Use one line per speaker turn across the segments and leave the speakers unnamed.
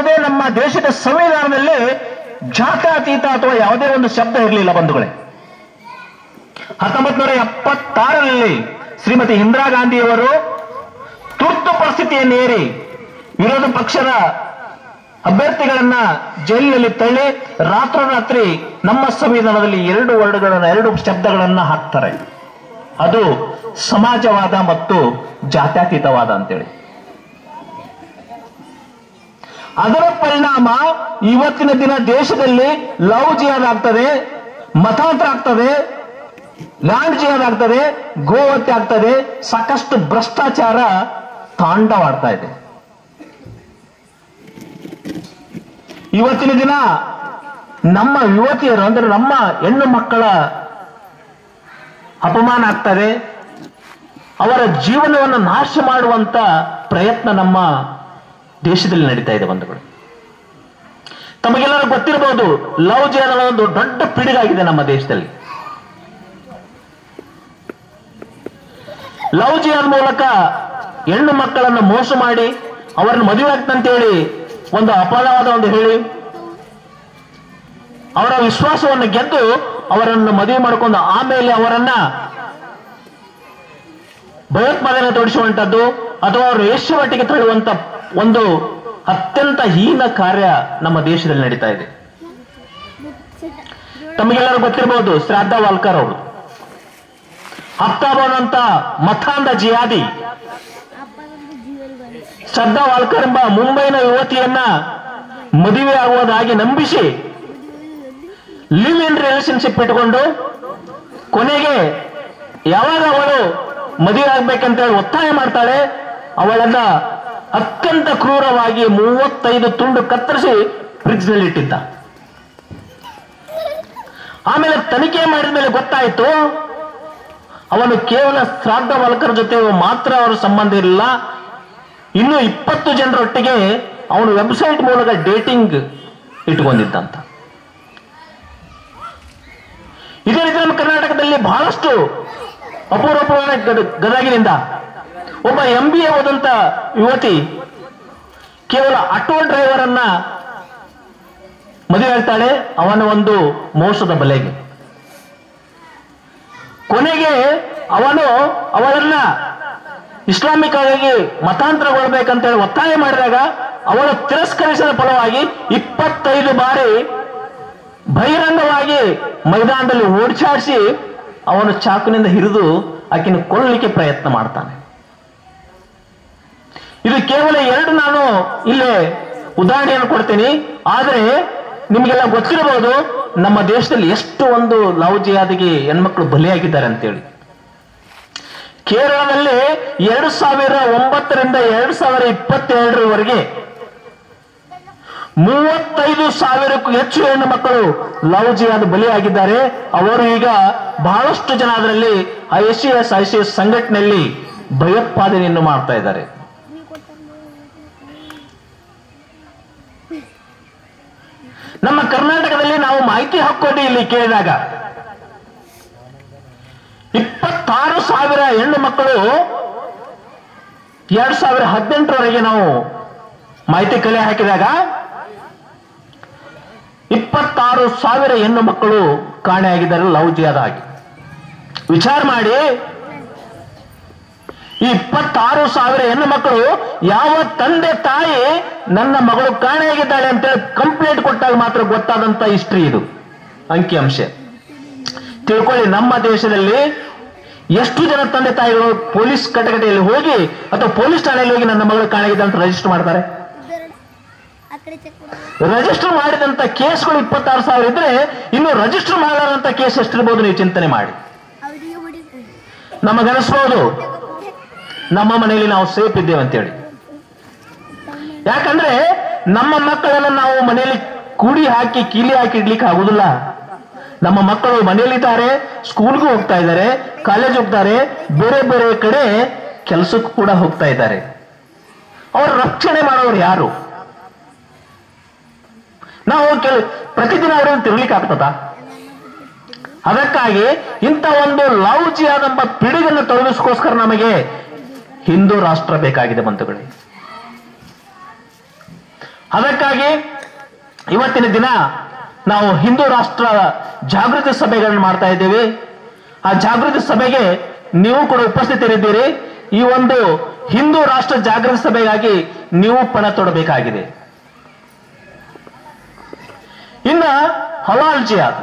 ಯಾವುದೇ ನಮ್ಮ ದೇಶದ ಸಂವಿಧಾನದಲ್ಲಿ ಜಾತ್ಯತೀತ ಅಥವಾ ಯಾವುದೇ ಒಂದು ಶಬ್ದ ಇರಲಿಲ್ಲ ಬಂಧುಗಳೇ ಹತ್ತೊಂಬತ್ತು ನೂರ ಎಪ್ಪತ್ತಾರರಲ್ಲಿ ಶ್ರೀಮತಿ ಇಂದಿರಾ ಗಾಂಧಿಯವರು ತುರ್ತು ಪರಿಸ್ಥಿತಿಯನ್ನೇರಿ ವಿರೋಧ ಪಕ್ಷದ ಅಭ್ಯರ್ಥಿಗಳನ್ನ ಜೈಲಿನಲ್ಲಿ ತಳ್ಳಿ ರಾತ್ರೋರಾತ್ರಿ ನಮ್ಮ ಸಂವಿಧಾನದಲ್ಲಿ ಎರಡು ವರ್ಡ್ಗಳನ್ನ ಎರಡು ಶಬ್ದಗಳನ್ನ ಹಾಕ್ತಾರೆ ಅದು ಸಮಾಜವಾದ ಮತ್ತು ಜಾತ್ಯತೀತವಾದ ಅಂತೇಳಿ ಅದರ ಪರಿಣಾಮ ಇವತ್ತಿನ ದಿನ ದೇಶದಲ್ಲಿ ಲವ್ ಜಿಹಾದ್ ಆಗ್ತದೆ ಮತಾಂತರ ಆಗ್ತದೆ ಲ್ಯಾಂಡ್ ಜಿಹಾದ್ ಆಗ್ತದೆ ಗೋಹತ್ಯೆ ಆಗ್ತದೆ ಸಾಕಷ್ಟು ಭ್ರಷ್ಟಾಚಾರ ತಾಂಡವಾಡ್ತಾ ಇದೆ ಇವತ್ತಿನ ದಿನ ನಮ್ಮ ಯುವತಿಯರು ಅಂದ್ರೆ ನಮ್ಮ ಹೆಣ್ಣು ಮಕ್ಕಳ ಅಪಮಾನ ಆಗ್ತದೆ ಅವರ ಜೀವನವನ್ನು ನಾಶ ಮಾಡುವಂತ ಪ್ರಯತ್ನ ನಮ್ಮ ದೇಶದಲ್ಲಿ ನಡೀತಾ ಇದೆ ಬಂಧುಗಳು ತಮಗೆಲ್ಲರೂ ಗೊತ್ತಿರಬಹುದು ಲವ್ ಜಿಹಾದ್ ಒಂದು ದೊಡ್ಡ ಪಿಡುಗಾಗಿದೆ ನಮ್ಮ ದೇಶದಲ್ಲಿ ಲವ್ ಜಿಹಾದ್ ಮೂಲಕ ಹೆಣ್ಣು ಮಕ್ಕಳನ್ನು ಮೋಸ ಮಾಡಿ ಅವರನ್ನು ಮದುವೆ ಆಗ್ತಂತೇಳಿ ಒಂದು ಅಪವಾದವಾದ ಒಂದು ಹೇಳಿ ಅವರ ವಿಶ್ವಾಸವನ್ನು ಗೆದ್ದು ಅವರನ್ನು ಮದುವೆ ಮಾಡಿಕೊಂಡು ಆಮೇಲೆ ಅವರನ್ನ ಭಯೋತ್ಪಾದನೆ ತೋರಿಸುವಂತದ್ದು ಅಥವಾ ಅವರು ವೇಶ್ಯವಟ್ಟಿಗೆ ತಳ್ಳುವಂತ ಒಂದು ಅತ್ಯಂತ ಹೀನ ಕಾರ್ಯ ನಮ್ಮ ದೇಶದಲ್ಲಿ ನಡೀತಾ ಇದೆ ತಮಗೆಲ್ಲರೂ ಗೊತ್ತಿರಬಹುದು ಶ್ರಾದ್ದ ವಾಲ್ಕರ್ ಅವರು ಹಪ್ತಾಬಾದಂತ ಮಥಾಂಧ ಜಿಯಾದಿ ಶ್ರದ್ಧಾ ವಾಲ್ಕರ್ ಎಂಬ ಮುಂಬೈನ ಯುವತಿಯನ್ನ ಮದುವೆ ಆಗುವುದಾಗಿ ನಂಬಿಸಿ ಲಿವ್ ಇನ್ ರಿಲೇಶನ್ಶಿಪ್ ಇಟ್ಕೊಂಡು ಕೊನೆಗೆ ಯಾವಾಗ ಅವಳು ಮದುವೆ ಆಗ್ಬೇಕಂತ ಹೇಳಿ ಒತ್ತಾಯ ಮಾಡ್ತಾಳೆ ಅವಳನ್ನ ಅತ್ಯಂತ ಕ್ರೂರವಾಗಿ ಮೂವತ್ತೈದು ತುಂಡು ಕತ್ತರಿಸಿ ಫ್ರಿಡ್ಜ್ ನಲ್ಲಿ ಇಟ್ಟಿದ್ದ ಆಮೇಲೆ ತನಿಖೆ ಮಾಡಿದ ಮೇಲೆ ಗೊತ್ತಾಯ್ತು ಅವನು ಕೇವಲ ಶ್ರಾದ್ದ ವಲ್ಕರ ಜೊತೆ ಮಾತ್ರ ಅವರ ಸಂಬಂಧ ಇಲ್ಲ ಇನ್ನು ಇಪ್ಪತ್ತು ಜನರೊಟ್ಟಿಗೆ ಅವನು ವೆಬ್ಸೈಟ್ ಮೂಲಕ ಡೇಟಿಂಗ್ ಇಟ್ಕೊಂಡಿದ್ದಂತ ಇದೇ ರೀತಿ ನಮ್ಮ ಕರ್ನಾಟಕದಲ್ಲಿ ಬಹಳಷ್ಟು ಅಪೂರ್ವಪೂರ್ಣ ಗದಗಿನಿಂದ ಒಬ್ಬ ಎಂ ಬಿ ಎ ಓದಂತ ಯುವತಿ ಕೇವಲ ಆಟೋ ಡ್ರೈವರ್ ಅನ್ನ ಮದುವೆ ಆಗ್ತಾಳೆ ಅವನ ಒಂದು ಮೋಸದ ಬಲೆಗೆ ಕೊನೆಗೆ ಅವನು ಅವಳನ್ನ ಇಸ್ಲಾಮಿಕ್ ಆಗಿ ಮತಾಂತರಗೊಳ್ಬೇಕಂತ ಹೇಳಿ ಒತ್ತಾಯ ಮಾಡಿದಾಗ ಅವಳು ತಿರಸ್ಕರಿಸಿದ ಫಲವಾಗಿ ಇಪ್ಪತ್ತೈದು ಬಾರಿ ಬಹಿರಂಗವಾಗಿ ಮೈದಾನದಲ್ಲಿ ಓಡಿಚಾಡಿಸಿ ಅವನು ಚಾಕುನಿಂದ ಹಿರಿದು ಆಕಿನ ಕೊಲ್ಲಲಿಕ್ಕೆ ಪ್ರಯತ್ನ ಮಾಡ್ತಾನೆ ಇದು ಕೇವಲ ಎರಡು ನಾನು ಇಲ್ಲೇ ಉದಾಹರಣೆಯನ್ನು ಕೊಡ್ತೀನಿ ಆದ್ರೆ ನಿಮಗೆಲ್ಲ ಗೊತ್ತಿರಬಹುದು ನಮ್ಮ ದೇಶದಲ್ಲಿ ಎಷ್ಟು ಒಂದು ಲವ್ ಜಿಯಾದಿಗೆ ಹೆಣ್ಮಕ್ಳು ಬಲಿಯಾಗಿದ್ದಾರೆ ಅಂತೇಳಿ ಕೇರಳದಲ್ಲಿ ಎರಡು ಸಾವಿರ ಒಂಬತ್ತರಿಂದ ಎರಡು ಸಾವಿರ ಇಪ್ಪತ್ತೆರಡರವರೆಗೆ ಮೂವತ್ತೈದು ಸಾವಿರಕ್ಕೂ ಹೆಚ್ಚು ಹೆಣ್ಣು ಮಕ್ಕಳು ಲವ್ ಜಿಯಾದ ಬಲಿಯಾಗಿದ್ದಾರೆ ಅವರು ಈಗ ಬಹಳಷ್ಟು ಜನ ಅದರಲ್ಲಿ S C S I C S ಸಂಘಟನೆಯಲ್ಲಿ ಭಯೋತ್ಪಾದನೆಯನ್ನು ಮಾಡ್ತಾ ಇದ್ದಾರೆ ನಮ್ಮ ಕರ್ನಾಟಕದಲ್ಲಿ ನಾವು ಮಾಹಿತಿ ಹಕ್ಕೋಟಿ ಇಲ್ಲಿ ಕೇಳಿದಾಗ ಇಪ್ಪತ್ತಾರು ಸಾವಿರ ಹೆಣ್ಣು ಮಕ್ಕಳು ಎರಡ್ ಸಾವಿರ ಹದಿನೆಂಟರವರೆಗೆ ನಾವು ಮಾಹಿತಿ ಕಲೆ ಹಾಕಿದಾಗ ಇಪ್ಪತ್ತಾರು ಸಾವಿರ ಹೆಣ್ಣು ಮಕ್ಕಳು ಕಾಣೆಯಾಗಿದ್ದಾರೆ ಲವ್ ಜಿಯಾದಾಗಿ ವಿಚಾರ ಮಾಡಿ ಈ ಇಪ್ಪತ್ತಾರು ಸಾವಿರ ಹೆಣ್ಣು ಮಕ್ಕಳು ಯಾವ ತಂದೆ ತಾಯಿ ನನ್ನ ಮಗಳು ಕಾಣೆಯಾಗಿದ್ದಾಳೆ ಅಂತೇಳಿ ಕಂಪ್ಲೇಂಟ್ ಕೊಟ್ಟಾಗ ಮಾತ್ರ ಗೊತ್ತಾದಂತ ಹಿಸ್ಟ್ರಿ ಇದು ಅಂಕಿಅಂಶ ತಿಳ್ಕೊಳ್ಳಿ ನಮ್ಮ ದೇಶದಲ್ಲಿ ಎಷ್ಟು ಜನ ತಂದೆ ತಾಯಿಗಳು ಪೊಲೀಸ್ ಕಟಕಟೆಯಲ್ಲಿ ಹೋಗಿ ಅಥವಾ ಪೊಲೀಸ್ ಠಾಣೆಯಲ್ಲಿ ಹೋಗಿ ನನ್ನ ಮಗಳು ಕಾಣೆಯಾಗಿದೆ ಅಂತ ರಿಜಿಸ್ಟರ್ ಮಾಡ್ತಾರೆ
ಆ ಕಡೆ ಚೆಕ್ ಕೊಡು
ರಿಜಿಸ್ಟರ್ ಮಾಡಿದಂತ ಕೇಸ್ಗಳು ಇಪ್ಪತ್ತಾರು ಸಾವಿರ ಇದ್ರೆ ಇನ್ನು ರಿಜಿಸ್ಟರ್ ಮಾಡಲಾರಂತ ಕೇಸ್ ಎಷ್ಟಿರ್ಬೋದು ನೀವು ಚಿಂತನೆ ಮಾಡಿ
ಅವರಿಗೆ ಹೊಡಿತಾರೆ
ನಮಗನಿಸ್ಬೋದು ನಮ್ಮ ಮನೆಯಲ್ಲಿ ನಾವು ಸೇಫ್ ಇದ್ದೇವೆ ಅಂತೇಳಿ ಯಾಕಂದ್ರೆ ನಮ್ಮ ಮಕ್ಕಳನ್ನ ನಾವು ಮನೆಯಲ್ಲಿ ಕೂಡಿ ಹಾಕಿ ಕೀಲಿ ಹಾಕಿ ಇಡ್ಲಿಕ್ಕೆ ಆಗುದಿಲ್ಲ ನಮ್ಮ ಮಕ್ಕಳು ಮನೆಯಲ್ಲಿದ್ದಾರೆ ಸ್ಕೂಲ್ಗೂ ಹೋಗ್ತಾ ಇದ್ದಾರೆ ಕಾಲೇಜ್ ಹೋಗ್ತಾರೆ ಬೇರೆ ಬೇರೆ ಕಡೆ ಕೆಲಸಕ್ಕೂ ಕೂಡ ಹೋಗ್ತಾ ಇದ್ದಾರೆ ಅವ್ರ ರಕ್ಷಣೆ ಮಾಡೋರು ಯಾರು ನಾವು ಕೆಲ ಪ್ರತಿದಿನ ಅವ್ರನ್ನ ತಿರ್ಲಿಕ್ಕೆ ಆಗ್ತದ ಅದಕ್ಕಾಗಿ ಇಂಥ ಒಂದು ಲವ್ ಜಿಯಾದಂಬ ಪಿಡುಗನ್ನು ತೊಲಗಿಸ್ಕೋಸ್ಕರ ನಮಗೆ ಹಿಂದೂ ರಾಷ್ಟ್ರ ಬೇಕಾಗಿದೆ ಬಂಧುಗಳೇ ಅದಕ್ಕಾಗಿ ಇವತ್ತಿನ ದಿನ ನಾವು ಹಿಂದೂ ರಾಷ್ಟ್ರ ಜಾಗೃತಿ ಸಭೆಗಳನ್ನು ಮಾಡ್ತಾ ಇದ್ದೇವೆ ಆ ಜಾಗೃತಿ ಸಭೆಗೆ ನೀವು ಕೂಡ ಉಪಸ್ಥಿತರಿದ್ದೀರಿ ಈ ಒಂದು ಹಿಂದೂ ರಾಷ್ಟ್ರ ಜಾಗೃತಿ ಸಭೆಗಾಗಿ ನೀವು ಪಣ ತೊಡಬೇಕಾಗಿದೆ ಇನ್ನ ಹಲಾಲ್ ಜಿಯಾದ್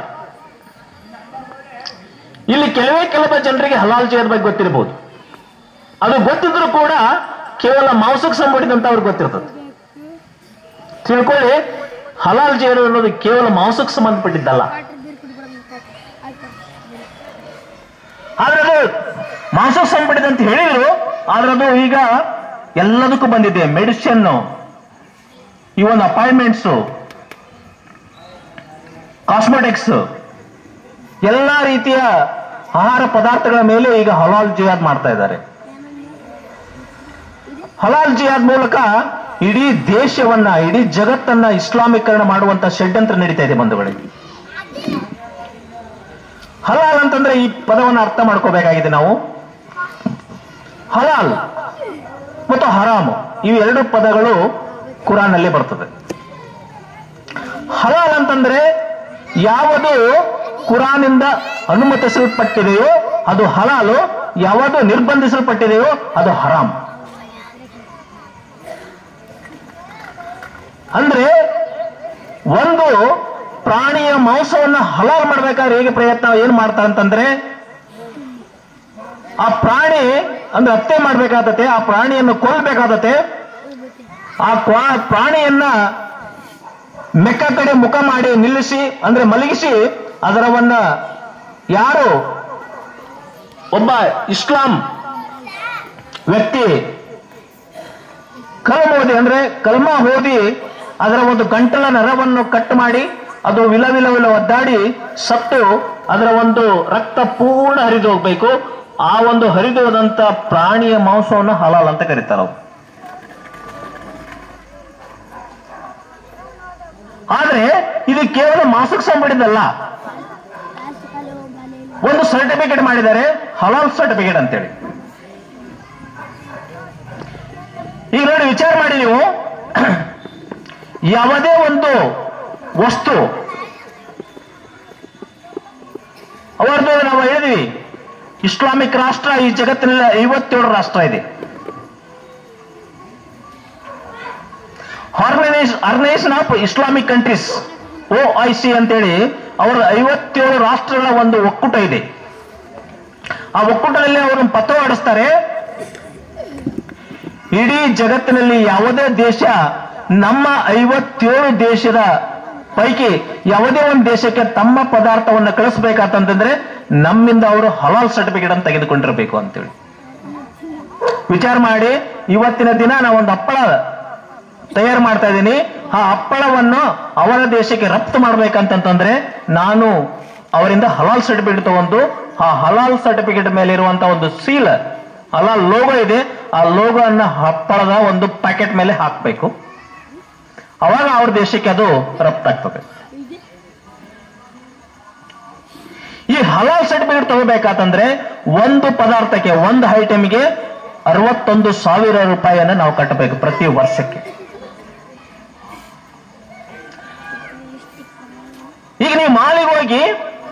ಇಲ್ಲಿ ಕೆಲವೇ ಕೆಲವು ಜನರಿಗೆ ಹಲಾಲ್ ಜಿಯಾದ್ ಬಗ್ಗೆ ಗೊತ್ತಿರಬಹುದು ಅದು ಗೊತ್ತಿದ್ರು ಕೂಡ ಕೇವಲ ಮಾಂಸಕ್ಕೆ ಸಂಬಂಧಿಸಿದಂತ ಅವ್ರಿಗೆ ಗೊತ್ತಿರ್ತದೆ ತಿಳ್ಕೊಳ್ಳಿ ಹಲಾಲ್ ಜಿಯಾದ್ ಅನ್ನೋದು ಕೇವಲ ಮಾಂಸಕ್ಕೆ ಸಂಬಂಧಪಟ್ಟಿದ್ದಲ್ಲ
ವಾಟರ್ ಬೀರ್ ಕುಡ್ಬಿಡೋದು ಆಯ್ತು
ಆದ್ರೆ ಅದು ಮಾಂಸಕ್ಕೆ ಸಂಬಂಧಿಸಿದ ಅಂತ ಹೇಳಿದ್ರು ಆದ್ರೆ ಅದು ಈಗ ಎಲ್ಲದಕ್ಕೂ ಬಂದಿದೆ ಮೆಡಿಸಿನ್ ಈ ಒಂದು ಅಪಾಯಿಂಟ್ಮೆಂಟ್ಸ್ ಕಾಸ್ಮೆಟಿಕ್ಸ್ ಎಲ್ಲಾ ರೀತಿಯ ಆಹಾರ ಪದಾರ್ಥಗಳ ಮೇಲೆ ಈಗ ಹಲಾಲ್ ಜಿಯಾದ್ ಮಾಡ್ತಾ ಇದ್ದಾರೆ ಹಲಾಲ್ ಜಿಯಾದ್ ಮೂಲಕ ಇಡೀ ದೇಶವನ್ನ ಇಡೀ ಜಗತ್ತನ್ನ ಇಸ್ಲಾಮೀಕರಣ ಮಾಡುವಂತ ಷಡ್ಯಂತ್ರ ನಡೀತಾ ಇದೆ ಬಂಧುಗಳಿಗೆ ಹಲಾಲ್ ಅಂತಂದ್ರೆ ಈ ಪದವನ್ನು ಅರ್ಥ ಮಾಡ್ಕೋಬೇಕಾಗಿದೆ ನಾವು ಹಲಾಲ್ ಮತ್ತು ಹರಾಮ್ ಇವು ಎರಡು ಪದಗಳು ಕುರಾನ್ನಲ್ಲಿ ಬರ್ತದೆ ಹಲಾಲ್ ಅಂತಂದ್ರೆ ಯಾವುದು ಕುರಾನಿಂದ ಅನುಮತಿಸಲ್ಪಟ್ಟಿದೆಯೋ ಅದು ಹಲಾಲು ಯಾವುದು ನಿರ್ಬಂಧಿಸಲ್ಪಟ್ಟಿದೆಯೋ ಅದು ಹರಾಮ್ ಅಂದ್ರೆ ಒಂದು ಪ್ರಾಣಿಯ ಮಾಂಸವನ್ನ ಹಲಾಲ್ ಮಾಡ್ಬೇಕಾದ್ರೆ ಹೇಗೆ ಪ್ರಯತ್ನ ಏನ್ ಮಾಡ್ತಾ ಅಂತಂದ್ರೆ ಆ ಪ್ರಾಣಿ ಅಂದ್ರೆ ಹತ್ಯೆ ಮಾಡ್ಬೇಕಾದತೆ ಆ ಪ್ರಾಣಿಯನ್ನು ಕೊಲ್ಲಬೇಕಾದತೆ ಆ ಕ್ವಾ- ಪ್ರಾಣಿಯನ್ನ ಮೆಕ್ಕ ಕಡೆ ಮುಖ ಮಾಡಿ ನಿಲ್ಲಿಸಿ ಅಂದ್ರೆ ಮಲಗಿಸಿ ಅದರವನ್ನ ಯಾರು ಒಬ್ಬ ಇಸ್ಲಾಂ ವ್ಯಕ್ತಿ ಕಲ್ಮ ಓದಿ ಅಂದ್ರೆ ಕಲ್ಮ ಓದಿ ಅದರ ಒಂದು ಗಂಟಲ ನರವನ್ನು ಕಟ್ ಮಾಡಿ ಅದು ವಿಲ ವಿಲ ವಿಲ ಒದ್ದಾಡಿ ಸತ್ತು ಅದರ ಒಂದು ರಕ್ತ ಪೂರ್ಣ ಹರಿದು ಹೋಗ್ಬೇಕು ಆ ಒಂದು ಹರಿದು ಹೋದಂತ ಪ್ರಾಣಿಯ ಮಾಂಸವನ್ನು ಹಲಾಲ್ ಅಂತ ಕರೀತಾರ ಅವ್ರು. ಆದ್ರೆ ಇದು ಕೇವಲ ಮಾಂಸಕ್ಕೆ ಸಂಬಂಧಿದಲ್ಲ
ಲಾಸ್ಟ್ ಕಾಲು ಬಾಲೆಯಲ್ಲಿ
ಒಂದು ಸರ್ಟಿಫಿಕೇಟ್ ಮಾಡಿದ್ದಾರೆ ಹಲಾಲ್ ಸರ್ಟಿಫಿಕೇಟ್ ಅಂತೇಳಿ ಈಗ ನೋಡಿ ವಿಚಾರ ಮಾಡಿ ನೀವು ಯಾವುದೇ ಒಂದು ವಸ್ತು ಅವರದ್ದು ನಾವು ಹೇಳಿದ್ವಿ ಇಸ್ಲಾಮಿಕ್ ರಾಷ್ಟ್ರ ಈ ಜಗತ್ತಿನಲ್ಲಿ ಐವತ್ತೇಳು ರಾಷ್ಟ್ರ ಇದೆ organisation of Islamic countries O I C ಅಂತೇಳಿ ಅವರ ಐವತ್ತೇಳು ರಾಷ್ಟ್ರಗಳ ಒಂದು ಒಕ್ಕೂಟ ಇದೆ ಆ ಒಕ್ಕೂಟದಲ್ಲಿ ಅವರು ಪತ್ರ ಹೊಡಿಸ್ತಾರೆ ಇಡೀ ಜಗತ್ತಿನಲ್ಲಿ ಯಾವುದೇ ದೇಶ ನಮ್ಮ ಐವತ್ತೇಳು ದೇಶದ ಪೈಕಿ ಯಾವುದೇ ಒಂದು ದೇಶಕ್ಕೆ ತಮ್ಮ ಪದಾರ್ಥವನ್ನು ಕಳಿಸ್ಬೇಕಂತಂದ್ರೆ ನಮ್ಮಿಂದ ಅವರು ಹಲಾಲ್ ಸರ್ಟಿಫಿಕೇಟ್ ಅನ್ನು ತೆಗೆದುಕೊಂಡಿರಬೇಕು ಅಂತೇಳಿ ವಿಚಾರ ಮಾಡಿ ಇವತ್ತಿನ ದಿನ ನಾವು ಒಂದು ಹಪ್ಪಳ ತಯಾರು ಮಾಡ್ತಾ ಇದ್ದೀನಿ ಆ ಹಪ್ಪಳವನ್ನು ಅವರ ದೇಶಕ್ಕೆ ರಫ್ತು ಮಾಡ್ಬೇಕಂತಂದ್ರೆ ನಾನು ಅವರಿಂದ ಹಲಾಲ್ ಸರ್ಟಿಫಿಕೇಟ್ ತಗೊಂಡು ಆ ಹಲಾಲ್ ಸರ್ಟಿಫಿಕೇಟ್ ಮೇಲೆ ಇರುವಂತಹ ಒಂದು ಸೀಲ್ ಹಲಾಲ್ ಲೋಗೋ ಇದೆ ಆ ಲೋಗೋ ಅನ್ನ ಹಪ್ಪಳದ ಒಂದು ಪ್ಯಾಕೆಟ್ ಮೇಲೆ ಹಾಕಬೇಕು ಅವಾಗ ಅವ್ರ ದೇಶಕ್ಕೆ ಅದು ರಫ್ತಾಗ್ತದೆ ಈ ಹಲಾಲ್ ಸರ್ಟಿಫಿಕೇಟ್ ತಗೋಬೇಕಾತಂದ್ರೆ ಒಂದು ಪದಾರ್ಥಕ್ಕೆ ಒಂದು ಐಟಮ್ಗೆ ಅರವತ್ತೊಂದು ಸಾವಿರ ರೂಪಾಯಿಯನ್ನು ನಾವು ಕಟ್ಟಬೇಕು ಪ್ರತಿ ವರ್ಷಕ್ಕೆ ಈಗ ನೀವು ಮಾಲಿಗೆ ಹೋಗಿ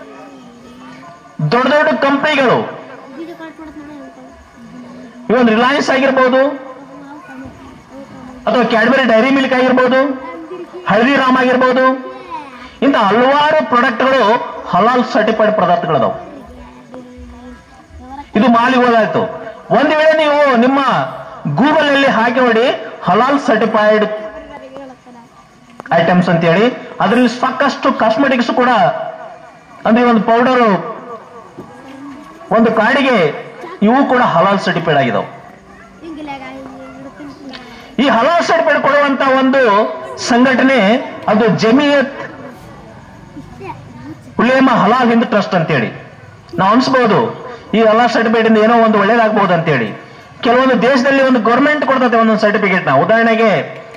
ದೊಡ್ಡ ದೊಡ್ಡ ಕಂಪನಿಗಳು
ಇದು ಕಟ್ ಮಾಡೋದು ನೋಡಿ
ಇವನ್ ರಿಲಯನ್ಸ್ ಆಗಿರ್ಬೋದು ಅಥವಾ ಕ್ಯಾಡ್ಬರಿ ಡೈರಿ ಮಿಲ್ಕ್ ಆಗಿರ್ಬೋದು ಹಲ್ದಿರಾಮ್ ಆಗಿರ್ಬೋದು ಇಂಥ ಹಲವಾರು ಪ್ರಾಡಕ್ಟ್ಗಳು ಹಲಾಲ್ ಸರ್ಟಿಫೈಡ್ ಪದಾರ್ಥಗಳದಾವು ಇದು ಮಾಲಿಗೆ ಹೋದಾಯ್ತು ಒಂದು ವೇಳೆ ನೀವು ನಿಮ್ಮ ಗೂಗಲ್ ನಲ್ಲಿ ಹಾಕಿ ನೋಡಿ ಹಲಾಲ್ ಸರ್ಟಿಫೈಡ್ ಐಟಮ್ಸ್ ಅಂತೇಳಿ ಅದರಲ್ಲಿ ಸಾಕಷ್ಟು ಕಾಸ್ಮೆಟಿಕ್ಸ್ ಕೂಡ ಅಂದ್ರೆ ಒಂದು ಪೌಡರ್ ಒಂದು ಕಾಡಿಗೆ ಇವು ಕೂಡ ಹಲಾಲ್ ಸರ್ಟಿಫೈಡ್ ಆಗಿದಾವೆ
ಹಿಂಗಿಲ್ಲ
ಈ ಹಲಾಲ್ ಸರ್ಟಿಫೈಡ್ ಕೊಡುವಂತ ಒಂದು ಸಂಘಟನೆ ಅದು ಜಮಿಯತ್
ಇಷ್ಟೇ
ಉಲೇಮಾ ಹಲಾಲ್ ಹಿಂದ್ ಟ್ರಸ್ಟ್ ಅಂತೇಳಿ ನಾವು ಅನ್ಸ್ಬೋದು ಈ ಹಲಾಲ್ ಸರ್ಟಿಫಿಕೇಟ್ ಇಂದ ಏನೋ ಒಂದು ಒಳ್ಳೇದಾಗ್ಬೋದು ಅಂತೇಳಿ ಕೆಲವೊಂದು ದೇಶದಲ್ಲಿ ಒಂದು ಗೌರ್ಮೆಂಟ್ ಕೊಡ್ತದೆ ಒಂದೊಂದು ಸರ್ಟಿಫಿಕೇಟ್ ನ ಉದಾಹರಣೆಗೆ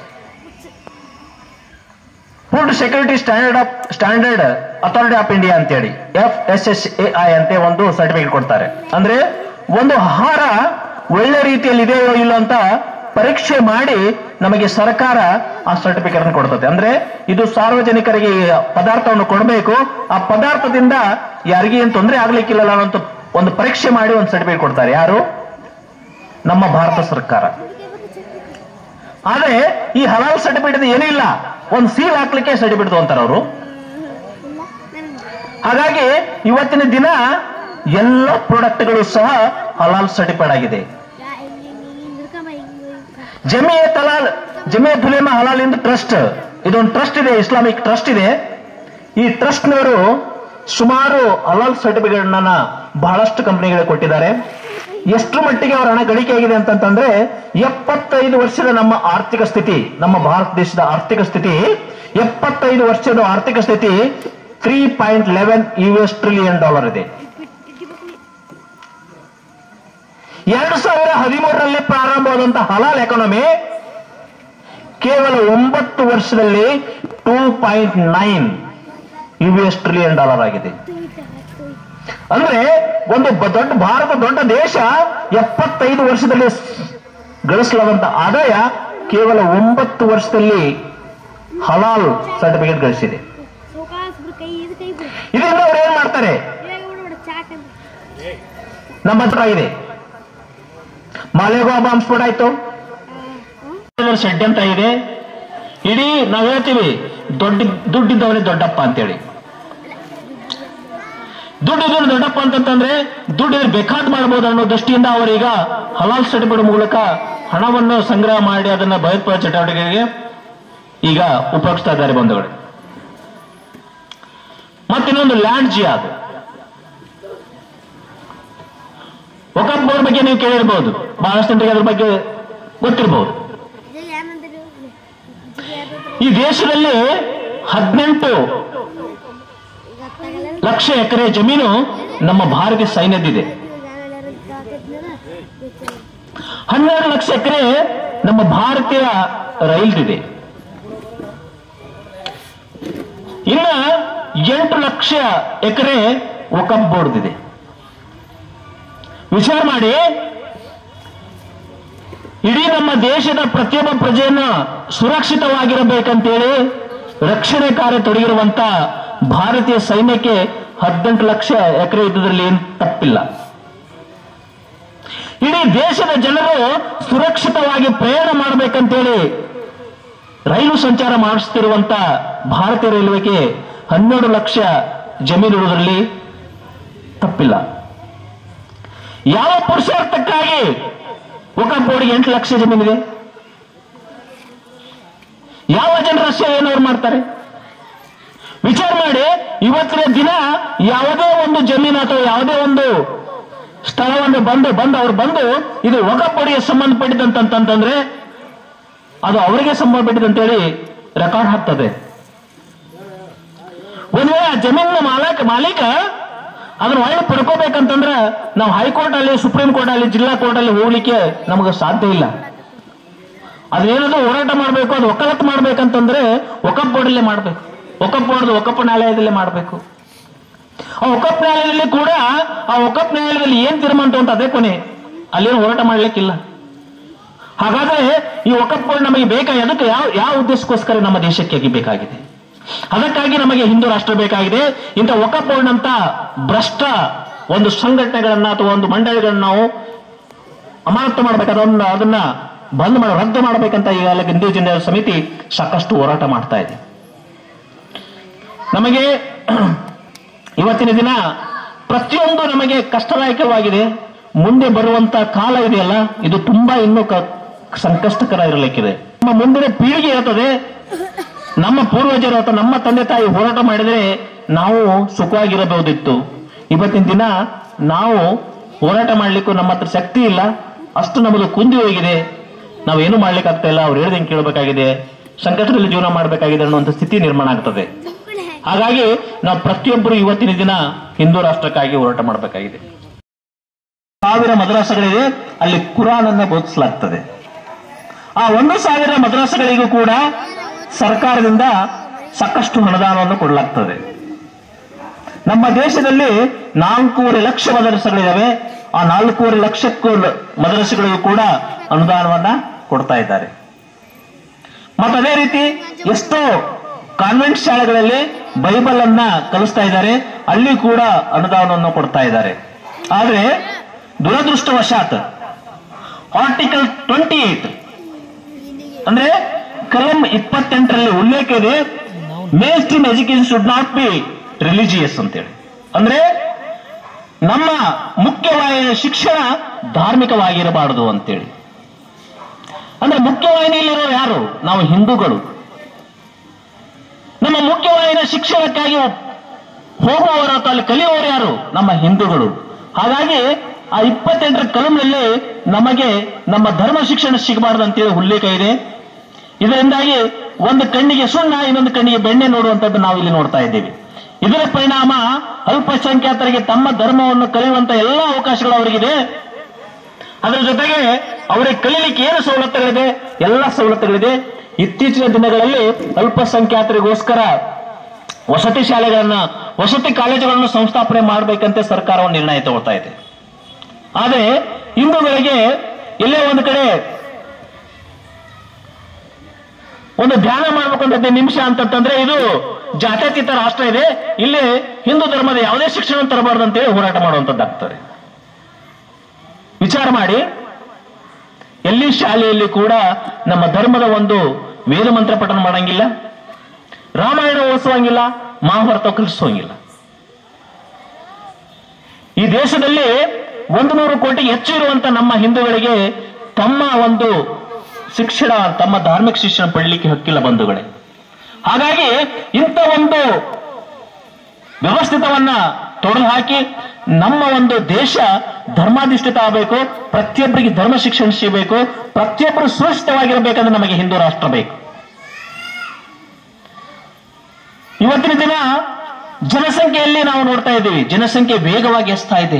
food security standard of standard authority of India ಅಂತೇಳಿ F S S A I ಅಂತ ಒಂದು ಸರ್ಟಿಫಿಕೇಟ್ ಕೊಡ್ತಾರೆ ಅಂದ್ರೆ ಒಂದು ಆಹಾರ ಒಳ್ಳೆ ರೀತಿಯಲ್ಲಿ ಇದೆಯೋ ಇಲ್ಲ ಅಂತ ಪರೀಕ್ಷೆ ಮಾಡಿ ನಮಗೆ ಸರ್ಕಾರ ಆ ಸರ್ಟಿಫಿಕೇಟ್ ಕೊಡ್ತದೆ ಅಂದ್ರೆ ಇದು ಸಾರ್ವಜನಿಕರಿಗೆ ಈ ಪದಾರ್ಥವನ್ನು ಕೊಡಬೇಕು ಆ ಪದಾರ್ಥದಿಂದ ಯಾರಿಗೆ ಏನು ತೊಂದರೆ ಆಗ್ಲಿಕ್ಕಿಲ್ಲ ಅನ್ನೋ ಒಂದು ಪರೀಕ್ಷೆ ಮಾಡಿ ಒಂದು ಸರ್ಟಿಫಿಕೇಟ್ ಕೊಡ್ತಾರೆ ಯಾರು ನಮ್ಮ ಭಾರತ ಸರ್ಕಾರ ಆದ್ರೆ ಈ ಹಲಾಲ್ ಸರ್ಟಿಫಿಕೇಟ್ ಏನಿಲ್ಲ ಒಂದು ಸೀಲ್ ಹಾಕ್ಲಿಕ್ಕೆ ಸರ್ಟಿಫಿಕೇಟ್ ತಗೊಂತಾರೆ ಅವರು
ಇಲ್ಲ ನನಗೆ
ಹಾಗಾಗಿ ಇವತ್ತಿನ ದಿನ ಎಲ್ಲ ಪ್ರಾಡಕ್ಟ್ಗಳು ಸಹ ಹಲಾಲ್ ಸರ್ಟಿಫೈಡ್ ಆಗಿದೆ
ಯಾ- ಇಲ್ಲಿ ನೀನು ಹಿಡ್ಕೊಂಬ ಹಿಂಗೆ ಹಿಂಗೆ.
ಜಮಿಯೆ ತಲಾಲ್ ಜಮಿಯೆ ಫುಲೇಮ ಹಲಾಲ್ ಎಂದು ಟ್ರಸ್ಟ್ ಇದೊಂದು ಟ್ರಸ್ಟ್ ಇದೆ ಇಸ್ಲಾಮಿಕ್ ಟ್ರಸ್ಟ್ ಇದೆ ಈ ಟ್ರಸ್ಟ್ನವರು ಸುಮಾರು ಹಲಾಲ್ ಸರ್ಟಿಫಿಕೇಟ್ ಬಹಳಷ್ಟು ಕಂಪನಿಗಳಿಗೆ ಕೊಟ್ಟಿದ್ದಾರೆ ಎಷ್ಟು ಮಟ್ಟಿಗೆ ಅವರ ಹಣ ಗಳಿಕೆ ಆಗಿದೆ ಅಂತಂತಂದ್ರೆ ಎಪ್ಪತ್ತೈದು ವರ್ಷದ ನಮ್ಮ ಆರ್ಥಿಕ ಸ್ಥಿತಿ ನಮ್ಮ ಭಾರತ ದೇಶದ ಆರ್ಥಿಕ ಸ್ಥಿತಿ ಎಪ್ಪತ್ತೈದು ವರ್ಷದ ಆರ್ಥಿಕ ಸ್ಥಿತಿ ತ್ರೀ ಪಾಯಿಂಟ್ ಲೆವೆನ್ ಯು ಎಸ್ ಟ್ರಿಲಿಯನ್ ಡಾಲರ್ ಇದೆ ಎರಡು ಸಾವಿರ ಹದಿಮೂರರಲ್ಲಿ ಪ್ರಾರಂಭವಾದಂತಹ ಹಲಾಲ್ ಎಕಾನಮಿ ಕೇವಲ ಒಂಬತ್ತು ವರ್ಷದಲ್ಲಿ ಟೂ ಪಾಯಿಂಟ್ ನೈನ್ ಯು ಎಸ್ ಟ್ರಿಲಿಯನ್ ಡಾಲರ್ ಆಗಿದೆ
ತುಯ್ತ, ತುಯ್ತ.
ಅಂದ್ರೆ ಒಂದು ಬ- ದೊಡ್ಡ ಭಾರತ ದೊಡ್ಡ ದೇಶ ಎಪ್ಪತ್ತೈದು ವರ್ಷದಲ್ಲಿ ಸ್- ಗಳಿಸಲಾದಂತ ಆದಾಯ ಕೇವಲ ಒಂಬತ್ತು ವರ್ಷದಲ್ಲಿ ಹಲಾಲ್ ಸರ್ಟಿಫಿಕೇಟ್ ಗಳಿಸಿದೆ
ಸೋಕಾಸ್ ಬಿಡು ಕೈ ಇದು ಕೈ ಬಿಡು
ಇದರಿಂದ ಅವ್ರು ಏನ್ ಮಾಡ್ತಾರೆ
ಇವಾಗ ಬಿಡು ಚಾಟ್ ಅಂತ
ನಮ್ಮ ಹತ್ರ ಇದೆ ಮಾಲೆಗಾಂವ್ ಬಾಂಬ್ ಸ್ಫೋಟ ಆಯ್ತು ಷಡ್ಯಂತ್ರ ಇದೆ ಇಡೀ ನಾವ್ ಹೇಳ್ತೀವಿ ದೊಡ್ಡ ದುಡ್ಡಿದ್ದವನೇ ದೊಡ್ಡಪ್ಪ ಅಂತೇಳಿ ದುಡ್ಡಿದ್ದವನು ದೊಡ್ಡಪ್ಪ ಅಂತಂತಂದ್ರೆ ದುಡ್ಡಿದ್ರೆ ಬೇಕಾದ್ ಮಾಡಬಹುದು ಅನ್ನೋ ದೃಷ್ಟಿಯಿಂದ ಅವರೀಗ ಹಲಾಲ್ ಸರ್ಟಿಫಿಕೇಟ್ ಮೂಲಕ ಹಣವನ್ನು ಸಂಗ್ರಹ ಮಾಡಿ ಅದನ್ನ ಭಯೋತ್ಪಾದಕ ಚಟುವಟಿಕೆಗೆ ಈಗ ಉಪಯೋಗಿಸ್ತಾ ಇದ್ದಾರೆ ಬಂಧುಗಳು ಮತ್ತಿನ್ನೊಂದು ಲ್ಯಾಂಡ್ ಜಿಯಾದ್ ವಕಫ್ ಬೋರ್ಡ್ ಬಗ್ಗೆ ನೀವು ಕೇಳಿರ್ಬೋದು ಬಹಳಷ್ಟು ಜನರಿಗೆ ಅದ್ರ ಬಗ್ಗೆ ಗೊತ್ತಿರಬಹುದು
ಇದು ಏನಂತಾರೆ ಇದು ಯಾವ್ದು
ಈ ದೇಶದಲ್ಲಿ ಹದಿನೆಂಟು
ಗೊತ್ತಾಗಲ್ಲ
ಲಕ್ಷ ಎಕರೆ ಜಮೀನು ನಮ್ಮ ಭಾರತೀಯ ಸೈನ್ಯದಿದೆ ಹನ್ನೆರಡು ಲಕ್ಷ ಎಕರೆ ನಮ್ಮ ಭಾರತೀಯ ರೈಲ್ದಿದೆ ಇನ್ನ ಎಂಟು ಲಕ್ಷ ಎಕರೆ ವಕಫ್ ಬೋರ್ಡ್ದಿದೆ ವಿಚಾರ ಮಾಡಿ ಇಡೀ ನಮ್ಮ ದೇಶದ ಪ್ರತಿಯೊಬ್ಬ ಪ್ರಜೆಯನ್ನ ಸುರಕ್ಷಿತವಾಗಿರಬೇಕಂತೇಳಿ ರಕ್ಷಣೆ ಕಾರ್ಯ ತೊಡಗಿರುವಂತ ಭಾರತೀಯ ಸೈನ್ಯಕ್ಕೆ ಹದಿನೆಂಟು ಲಕ್ಷ ಎಕರೆ ಇದ್ದುದರಲ್ಲಿ ಏನು ತಪ್ಪಿಲ್ಲ ಇಡೀ ದೇಶದ ಜನರು ಸುರಕ್ಷಿತವಾಗಿ ಪ್ರಯಾಣ ಮಾಡಬೇಕಂತೇಳಿ ರೈಲು ಸಂಚಾರ ಮಾಡಿಸ್ತಿರುವಂತ ಭಾರತೀಯ ರೈಲ್ವೆಗೆ ಹನ್ನೆರಡು ಲಕ್ಷ ಜಮೀನು ಇರುವುದರಲ್ಲಿ ತಪ್ಪಿಲ್ಲ ಯಾವ ಪುರುಷಾರ್ಥಕ್ಕಾಗಿ ವಕಫ್ ಬೋರ್ಡ್ಗೆ ಎಂಟು ಲಕ್ಷ ಜಮೀನಿದೆ ಯಾವ ಜನರ ಸೇವೆಯನ್ನು ಅವ್ರು ಮಾಡ್ತಾರೆ ವಿಚಾರ ಮಾಡಿ ಇವತ್ತಿನ ದಿನ ಯಾವುದೇ ಒಂದು ಜಮೀನು ಅಥವಾ ಯಾವುದೇ ಒಂದು ಸ್ಥಳವನ್ನು ಬಂದು ಬಂದು ಅವ್ರು ಬಂದು ಇದು ವಕಫ್ ಬೋರ್ಡ್ಗೆ ಸಂಬಂಧಪಟ್ಟಿದಂತಂತಂದ್ರೆ ಅದು ಅವರಿಗೆ ಸಂಬಂಧಪಟ್ಟಿದಂತೇಳಿ ರೆಕಾರ್ಡ್ ಹಾಕ್ತದೆ ಒಂದ್ ವೇಳೆ ಆ ಜಮೀನಿನ ಮಾಲಕ ಮಾಲೀಕ ಅದನ್ನ ಒಳ್ಳೆ ಪಡ್ಕೋಬೇಕಂತಂದ್ರೆ ನಾವು ಹೈಕೋರ್ಟ್ ಅಲ್ಲಿ ಸುಪ್ರೀಂ ಕೋರ್ಟ್ ಅಲ್ಲಿ ಜಿಲ್ಲಾ ಕೋರ್ಟ್ ಅಲ್ಲಿ ಹೋಗ್ಲಿಕ್ಕೆ ನಮಗೆ ಸಾಧ್ಯ ಇಲ್ಲ ಅದೇನಾದ್ರೂ ಹೋರಾಟ ಮಾಡಬೇಕು ಅದು ಒಕ್ಕಲತ್ತು ಮಾಡ್ಬೇಕಂತಂದ್ರೆ ಒಕಪ್ ಬೋರ್ಡಲ್ಲೇ ಮಾಡಬೇಕು ಒಕಪ್ ಬೋರ್ಡ್ ಒಕಪ್ ನ್ಯಾಯಾಲಯದಲ್ಲೇ ಮಾಡಬೇಕು ಆ ಒಕಪ್ ನ್ಯಾಯಾಲಯದಲ್ಲಿ ಕೂಡ ಆ ಒಕಪ್ ನ್ಯಾಯಾಲಯದಲ್ಲಿ ಏನ್ ತೀರ್ಮಾನ ಅಂತ ಅದೇ ಕೊನೆ ಅಲ್ಲೇನು ಹೋರಾಟ ಮಾಡ್ಲಿಕ್ಕಿಲ್ಲ ಹಾಗಾದ್ರೆ ಈ ಒಕಪ್ ಬೋರ್ಡ್ ನಮಗೆ ಬೇಕಾಗಿ ಅದಕ್ಕೆ ಯಾವ ಯಾವ ಉದ್ದೇಶಕ್ಕೋಸ್ಕರ ನಮ್ಮ ದೇಶಕ್ಕೆ ಬೇಕಾಗಿದೆ ಅದಕ್ಕಾಗಿ ನಮಗೆ ಹಿಂದೂ ರಾಷ್ಟ್ರ ಬೇಕಾಗಿದೆ ಇಂಥ ಒಕಪ್ ಬೋರ್ಡ್ ಅಂತ ಭ್ರಷ್ಟ ಒಂದು ಸಂಘಟನೆಗಳನ್ನ ಅಥವಾ ಒಂದು ಮಂಡಳಿಗಳನ್ನ ನಾವು ಅಮಾನತು ಮಾಡ್ಬೇಕಾದ್ರೆ ಅದನ್ನ ಅದನ್ನ ಬಂದ್ ಮಾಡ ರದ್ದು ಮಾಡಬೇಕಂತ ಈಗಾಗಲೇ ಹಿಂದೂ ಜನರ ಸಮಿತಿ ಸಾಕಷ್ಟು ಹೋರಾಟ ಮಾಡ್ತಾ ಇದೆ ನಮಗೆ ಇವತ್ತಿನ ದಿನ ಪ್ರತಿಯೊಂದು ನಮಗೆ ಕಷ್ಟದಾಯಕವಾಗಿದೆ ಮುಂದೆ ಬರುವಂತ ಕಾಲ ಇದೆಯಲ್ಲ ಇದು ತುಂಬಾ ಇನ್ನೂ ಕ- ಸಂಕಷ್ಟಕರ ಇರಲಿಕ್ಕಿದೆ ನಮ್ಮ ಮುಂದಿನ ಪೀಳಿಗೆ ಇರ್ತದೆ ನಮ್ಮ ಪೂರ್ವಜರು ಅಥವಾ ನಮ್ಮ ತಂದೆ ತಾಯಿ ಹೋರಾಟ ಮಾಡಿದ್ರೆ ನಾವು ಸುಖವಾಗಿರಬಹುದಿತ್ತು ಇವತ್ತಿನ ದಿನ ನಾವು ಹೋರಾಟ ಮಾಡ್ಲಿಕ್ಕೂ ನಮ್ಮ ಹತ್ರ ಶಕ್ತಿ ಇಲ್ಲ ಅಷ್ಟು ನಮ್ಮದು ಕುಂದಿ ಹೋಗಿದೆ ನಾವೇನು ಮಾಡ್ಲಿಕ್ಕೆ ಆಗ್ತಾ ಇಲ್ಲ ಅವ್ರು ಹೇಳ್ದಂಗೆ ಕೇಳಬೇಕಾಗಿದೆ ಸಂಕಷ್ಟದಲ್ಲಿ ಜೀವನ ಮಾಡಬೇಕಾಗಿದೆ ಅನ್ನುವಂಥ ಸ್ಥಿತಿ ನಿರ್ಮಾಣ ಆಗ್ತದೆ ಹಾಗಾಗಿ ನಾವು ಪ್ರತಿಯೊಬ್ಬರು ಇವತ್ತಿನ ದಿನ ಹಿಂದೂ ರಾಷ್ಟ್ರಕ್ಕಾಗಿ ಹೋರಾಟ ಮಾಡಬೇಕಾಗಿದೆ ಸಾವಿರ ಮದ್ರಾಸಗಳಿದೆ ಅಲ್ಲಿ ಕುರಾನ್ ಅನ್ನ ಬೋಧಿಸಲಾಗ್ತದೆ ಆ ಒಂದು ಸಾವಿರ ಮದ್ರಾಸಗಳಿಗೂ ಕೂಡ ಸರ್ಕಾರದಿಂದ ಸಾಕಷ್ಟು ಅನುದಾನವನ್ನು ಕೊಡಲಾಗ್ತದೆ ನಮ್ಮ ದೇಶದಲ್ಲಿ ನಾಲ್ಕೂವರೆ ಲಕ್ಷ ಮದರಸಗಳಿದಾವೆ ಆ ನಾಲ್ಕೂವರೆ ಲಕ್ಷಕ್ಕೂ ಲ- ಮದರಸಗಳಿಗೂ ಕೂಡ ಅನುದಾನವನ್ನ ಕೊಡ್ತಾ ಇದ್ದಾರೆ ಮತ್ತೆ ಅದೇ ರೀತಿ ಎಷ್ಟೋ ಕಾನ್ವೆಂಟ್ ಶಾಲೆಗಳಲ್ಲಿ ಬೈಬಲ್ ಅನ್ನ ಕಲಿಸ್ತಾ ಇದ್ದಾರೆ ಅಲ್ಲಿ ಕೂಡ ಅನುದಾನವನ್ನು ಕೊಡ್ತಾ ಇದ್ದಾರೆ ಆದ್ರೆ ದುರದೃಷ್ಟವಶಾತ್ ಆರ್ಟಿಕಲ್ ಟ್ವೆಂಟಿ ಏಟ್ ಅಂದ್ರೆ ಕಲಂ ಇಪ್ಪತ್ತೆಂಟರಲ್ಲಿ ಉಲ್ಲೇಖ ಇದೆ mainstream education should not be religious ಅಂತೇಳಿ ಅಂದ್ರೆ ನಮ್ಮ ಮುಖ್ಯವಾಹಿನಿಯ ಶಿಕ್ಷಣ ಧಾರ್ಮಿಕವಾಗಿರಬಾರದು ಅಂತೇಳಿ ಅಂದ್ರೆ ಮುಖ್ಯವಾಹಿನಿಯಲ್ಲಿರೋ ಯಾರು ನಾವು ಹಿಂದೂಗಳು ನಮ್ಮ ಮುಖ್ಯವಾಹಿನಿಯ ಶಿಕ್ಷಣಕ್ಕಾಗಿ ಹೋಗುವವರು ಅಥವಾ ಅಲ್ಲಿ ಕಲಿಯುವವರು ಯಾರು ನಮ್ಮ ಹಿಂದೂಗಳು ಹಾಗಾಗಿ ಆ ಇಪ್ಪತ್ತೆಂಟರ ಕಲಂನಲ್ಲಿ ನಮಗೆ ನಮ್ಮ ಧರ್ಮ ಶಿಕ್ಷಣ ಸಿಗಬಾರದು ಅಂತೇಳಿ ಉಲ್ಲೇಖ ಇದೆ ಇದರಿಂದಾಗಿ ಒಂದು ಕಣ್ಣಿಗೆ ಸುಣ್ಣ ಇನ್ನೊಂದು ಕಣ್ಣಿಗೆ ಬೆಣ್ಣೆ ನೋಡುವಂತದ್ದು ನಾವು ಇಲ್ಲಿ ನೋಡ್ತಾ ಇದ್ದೇವೆ ಇದರ ಪರಿಣಾಮ ಅಲ್ಪಸಂಖ್ಯಾತರಿಗೆ ತಮ್ಮ ಧರ್ಮವನ್ನು ಕಲಿಯುವಂತ ಎಲ್ಲ ಅವಕಾಶಗಳು ಅವರಿಗಿದೆ ಅದರ ಜೊತೆಗೆ ಅವರಿಗೆ ಕಲೀಲಿಕ್ಕೆ ಏನು ಸವಲತ್ತುಗಳಿದೆ ಎಲ್ಲ ಸವಲತ್ತುಗಳಿದೆ ಇತ್ತೀಚಿನ ದಿನಗಳಲ್ಲಿ ಅಲ್ಪಸಂಖ್ಯಾತರಿಗೋಸ್ಕರ ವಸತಿ ಶಾಲೆಗಳನ್ನ ವಸತಿ ಕಾಲೇಜುಗಳನ್ನು ಸಂಸ್ಥಾಪನೆ ಮಾಡಬೇಕಂತೆ ಸರ್ಕಾರ ಒಂದು ನಿರ್ಣಯ ತಗೊಳ್ತಾ ಇದೆ ಆದರೆ ಹಿಂದೂಗಳಿಗೆ ಎಲ್ಲೇ ಒಂದು ಕಡೆ ಒಂದು ಧ್ಯಾನ ಮಾಡ್ಬೇಕು ಅಂತ ಹದಿನೈದು ನಿಮಿಷ ಅಂತಂದ್ರೆ ಇದು ಜಾತ್ಯತೀತ ರಾಷ್ಟ್ರ ಇದೆ ಇಲ್ಲಿ ಹಿಂದೂ ಧರ್ಮದ ಯಾವುದೇ ಶಿಕ್ಷಣ ತರಬಾರ್ದು ಅಂತೇಳಿ ಹೋರಾಟ ಮಾಡುವಂತದ್ದಾಗ್ತಾರೆ ವಿಚಾರ ಮಾಡಿ ಎಲ್ಲಿ ಶಾಲೆಯಲ್ಲಿ ಕೂಡ ನಮ್ಮ ಧರ್ಮದ ಒಂದು ವೇದ ಮಂತ್ರ ಪಠಣ ಮಾಡಂಗಿಲ್ಲ ರಾಮಾಯಣ ಓದಿಸುವಂಗಿಲ್ಲ ಮಹಾಭಾರತ ಕಲಿಸುವಂಗಿಲ್ಲ ಈ ದೇಶದಲ್ಲಿ ಒಂದು ನೂರು ಕೋಟಿ ಹೆಚ್ಚು ಇರುವಂತ ನಮ್ಮ ಹಿಂದೂಗಳಿಗೆ ತಮ್ಮ ಒಂದು ಶಿಕ್ಷಣ ತಮ್ಮ ಧಾರ್ಮಿಕ ಶಿಕ್ಷಣ ಪಡಲಿಕ್ಕೆ ಹಕ್ಕಿಲ್ಲ ಬಂಧುಗಳೇ ಹಾಗಾಗಿ ಇಂಥ ಒಂದು ವ್ಯವಸ್ಥಿತವನ್ನ ತೊಡೆದು ಹಾಕಿ ನಮ್ಮ ಒಂದು ದೇಶ ಧರ್ಮಾಧಿಷ್ಠಿತ ಆಗಬೇಕು ಪ್ರತಿಯೊಬ್ಬರಿಗೆ ಧರ್ಮ ಶಿಕ್ಷಣ ಸಿಗಬೇಕು ಪ್ರತಿಯೊಬ್ಬರು ಸುರಕ್ಷಿತವಾಗಿರಬೇಕಂದ್ರೆ ನಮಗೆ ಹಿಂದೂ ರಾಷ್ಟ್ರ ಬೇಕು ಇವತ್ತಿನ ದಿನ ಜನಸಂಖ್ಯೆಯಲ್ಲಿ ನಾವು ನೋಡ್ತಾ ಇದ್ದೀವಿ ಜನಸಂಖ್ಯೆ ವೇಗವಾಗಿ ಹೆಚ್ಚುತ್ತಾ ಇದೆ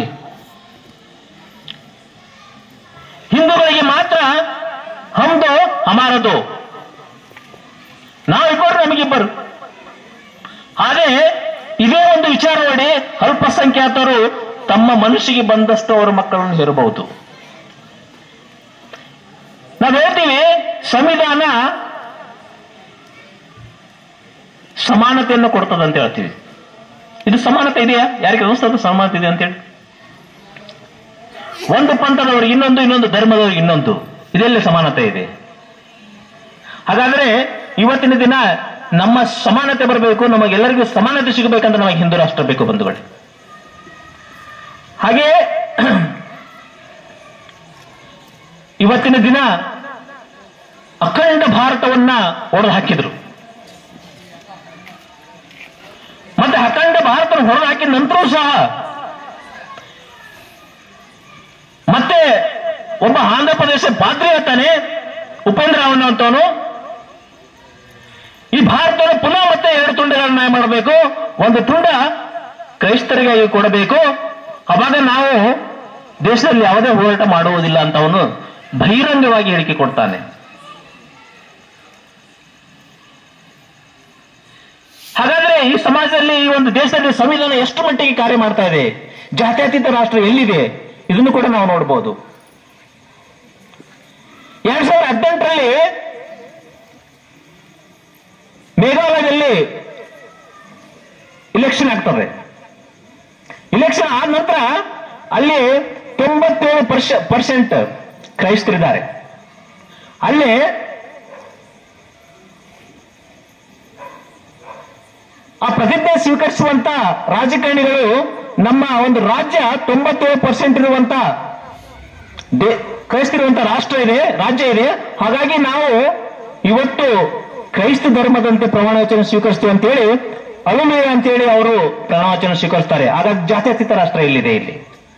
ಹಿಂದೂಗಳಿಗೆ ಮಾತ್ರ ಹಮ್ದು ಹಮಾರದು ನಾವಿಬ್ಬರು ನಮಗಿಬ್ಬರು ಆದರೆ ಇದೇ ಒಂದು ವಿಚಾರ ಮಾಡಿ ಅಲ್ಪಸಂಖ್ಯಾತರು ತಮ್ಮ ಮನಸ್ಸಿಗೆ ಬಂದಷ್ಟು ಅವರ ಮಕ್ಕಳನ್ನು ಹೇರಬಹುದು ನಾವು ಹೇಳ್ತೀವಿ ಸಂವಿಧಾನ ಸಮಾನತೆಯನ್ನು ಕೊಡ್ತದೆ ಅಂತ ಹೇಳ್ತೀವಿ ಇದು ಸಮಾನತೆ ಇದೆಯಾ ಯಾರಿಗೆ ಅನಿಸ್ತದೆ ಸಮಾನತೆ ಇದೆ ಅಂತೇಳಿ ಒಂದು ಪಂಥದವರಿಗೆ ಇನ್ನೊಂದು ಇನ್ನೊಂದು ಧರ್ಮದವರಿಗೆ ಇನ್ನೊಂದು ಇದೆಲ್ಲಿ ಸಮಾನತೆ ಇದೆ ಹಾಗಾದ್ರೆ ಇವತ್ತಿನ ದಿನ ನಮ್ಮ ಸಮಾನತೆ ಬರಬೇಕು ನಮಗೆಲ್ಲರಿಗೂ ಸಮಾನತೆ ಸಿಗಬೇಕಂದ್ರೆ ನಮಗೆ ಹಿಂದೂ ರಾಷ್ಟ್ರ ಬೇಕು ಬಂಧುಗಳೇ ಹಾಗೆ ಇವತ್ತಿನ ದಿನ ಅಖಂಡ ಭಾರತವನ್ನ ಒಡೆದು ಹಾಕಿದ್ರು ಮತ್ತೆ ಅಖಂಡ ಭಾರತ ಹೊರಗೆ ಹಾಕಿದ ನಂತರವೂ ಸಹ ಮತ್ತೆ ಒಬ್ಬ ಆಂಧ್ರ ಪ್ರದೇಶ ಪಾದ್ರಿ ಆಗ್ತಾನೆ ಉಪೇಂದ್ರ ರಾವಣ ಅಂತವನು ಈ ಭಾರತವನ್ನು ಪುನಃ ಮತ್ತೆ ಎರಡು ತುಂಡುಗಳನ್ನ ಮಾಡಬೇಕು ಒಂದು ತುಂಡ ಕ್ರೈಸ್ತರಿಗಾಗಿ ಕೊಡಬೇಕು ಅವಾಗ ನಾವು ದೇಶದಲ್ಲಿ ಯಾವುದೇ ಹೋರಾಟ ಮಾಡುವುದಿಲ್ಲ ಅಂತ ಅವನು ಬಹಿರಂಗವಾಗಿ ಹೇಳಿಕೆ ಕೊಡ್ತಾನೆ ಹಾಗಾದ್ರೆ ಈ ಸಮಾಜದಲ್ಲಿ ಈ ಒಂದು ದೇಶದಲ್ಲಿ ಸಂವಿಧಾನ ಎಷ್ಟು ಮಟ್ಟಿಗೆ ಕಾರ್ಯ ಮಾಡ್ತಾ ಇದೆ ಜಾತ್ಯತೀತ ರಾಷ್ಟ್ರ ಎಲ್ಲಿದೆ ಇದನ್ನು ಕೂಡ ನಾವು ನೋಡಬಹುದು ಎರಡ್ ಸಾವಿರದ ಹದಿನೆಂಟರಲ್ಲಿ ಮೇಘಾಲಯದಲ್ಲಿ ಇಲೆಕ್ಷನ್ ಆಗ್ತದೆ ಇಲೆಕ್ಷನ್ ಆದ ನಂತರ ಅಲ್ಲಿ ತೊಂಬತ್ತೇಳು ಪರ್ಶ ಪರ್ಸೆಂಟ್ ಕ್ರೈಸ್ತರಿದ್ದಾರೆ ಅಲ್ಲಿ ಆ ಪ್ರತಿಜ್ಞೆ ಸ್ವೀಕರಿಸುವಂತ ರಾಜಕಾರಣಿಗಳು ನಮ್ಮ ಒಂದು ರಾಜ್ಯ ತೊಂಬತ್ತೇಳು ಪರ್ಸೆಂಟ್ ಇರುವಂತ ದೇ- ಕ್ರೈಸ್ತರಿರುವಂತ ರಾಷ್ಟ್ರ ಇದೆ ರಾಜ್ಯ ಇದೆ ಹಾಗಾಗಿ ನಾವು ಇವತ್ತು ಕ್ರೈಸ್ತ ಧರ್ಮದಂತೆ ಪ್ರಮಾಣ ವಚನ ಸ್ವೀಕರಿಸ್ತೀವಿ ಅಂತೇಳಿ ಅಲುಮೇಯ ಅಂತೇಳಿ ಅವರು ಪ್ರಮಾಣ ವಚನ ಸ್ವೀಕರಿಸ್ತಾರೆ ಹಾಗಾಗಿ ಜಾತ್ಯತೀತ ರಾಷ್ಟ್ರ ಇಲ್ಲಿದೆ ಇಲ್ಲಿ